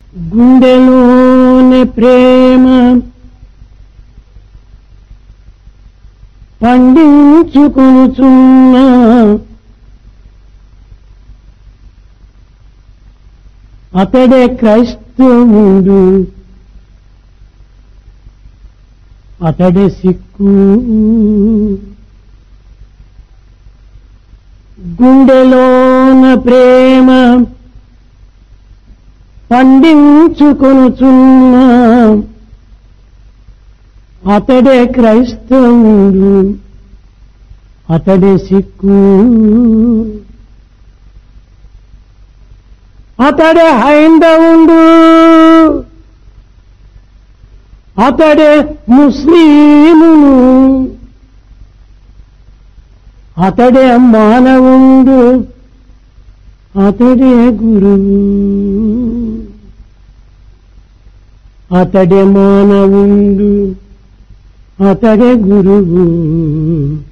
గుండెలోని ప్రేమ పండించుకొనుచున్నా అతడే క్రైస్తవుడు అతడే సిక్కు గుండెలోన ప్రేమ పండించుకొనుచున్నా అతడే క్రైస్తవుడు అతడే సిక్కు అతడే హైందవుడు అతడే ముస్లిమును అతడే మానవుడు అతడే గురువు అతడే మానవుడు అతడే గురువు